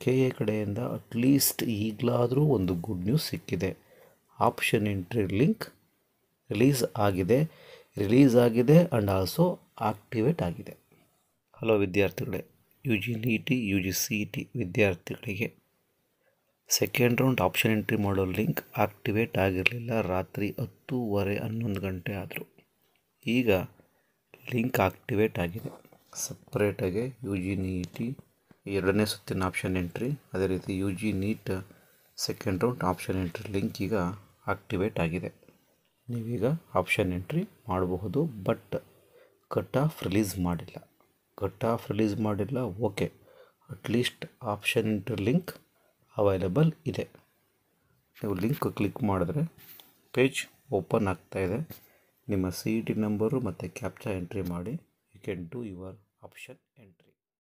K A ಕಡೆಯಿಂದ at least ಈಗಲಾದರೂ ಒಂದು ಗುಡ್ ನ್ಯೂಸ್ ಸಿಕ್ಕಿದೆ ಆಪ್ಷನ್ ಎಂಟ್ರಿ ಲಿಂಕ್ ರಿಲೀಸ್ ಆಗಿದೆ ರಿಲೀಸ್ ಆಗಿದೆ ಆ್ಯಂಡ್ ಆಲ್ಸೋ ಆಕ್ಟಿವೇಟ್ ಆಗಿದೆ ಹಲೋ ವಿದ್ಯಾರ್ಥಿಗಳೇ U G NEET U G C E T ವಿದ್ಯಾರ್ಥಿಗಳಿಗೆ ಸೆಕೆಂಡ್ ರೌಂಡ್ ಆಪ್ಷನ್ ಎಂಟ್ರಿ ಮಾಡೋ ಲಿಂಕ್ ಆಕ್ಟಿವೇಟ್ ಆಗಿರಲಿಲ್ಲ ರಾತ್ರಿ ಹತ್ತೂವರೆ ಹನ್ನೊಂದು ಗಂಟೆ ಆದರೂ ಈಗ ಲಿಂಕ್ ಆಕ್ಟಿವೇಟ್ ಆಗಿದೆ ಸಪ್ರೇಟಾಗಿ U G NEET ಎರಡನೇ ಸುತ್ತಿನ ಆಪ್ಷನ್ ಎಂಟ್ರಿ ಅದೇ ರೀತಿ U G NEET second round option entry link ಈಗ ಆಕ್ಟಿವೇಟ್ ಆಗಿದೆ ನೀವೀಗ ಆಪ್ಷನ್ ಎಂಟ್ರಿ ಮಾಡಬಹುದು ಬಟ್ ಕಟ್ ಆಫ್ ರಿಲೀಸ್ ಮಾಡಿಲ್ಲ ಕಟ್ ಆಫ್ ರಿಲೀಸ್ ಮಾಡಿಲ್ಲ okay at least option entry link available ಇದೆ ನೀವು ಲಿಂಕ್ ಕ್ಲಿಕ್ ಮಾಡಿದ್ರೆ ಪೇಜ್ ಓಪನ್ ಆಗ್ತಾಯಿದೆ ನಿಮ್ಮ ಸಿ ಇ ಟಿ ನಂಬರು ಮತ್ತು ಕ್ಯಾಪ್ಚಾ ಎಂಟ್ರಿ ಮಾಡಿ you can do your option entry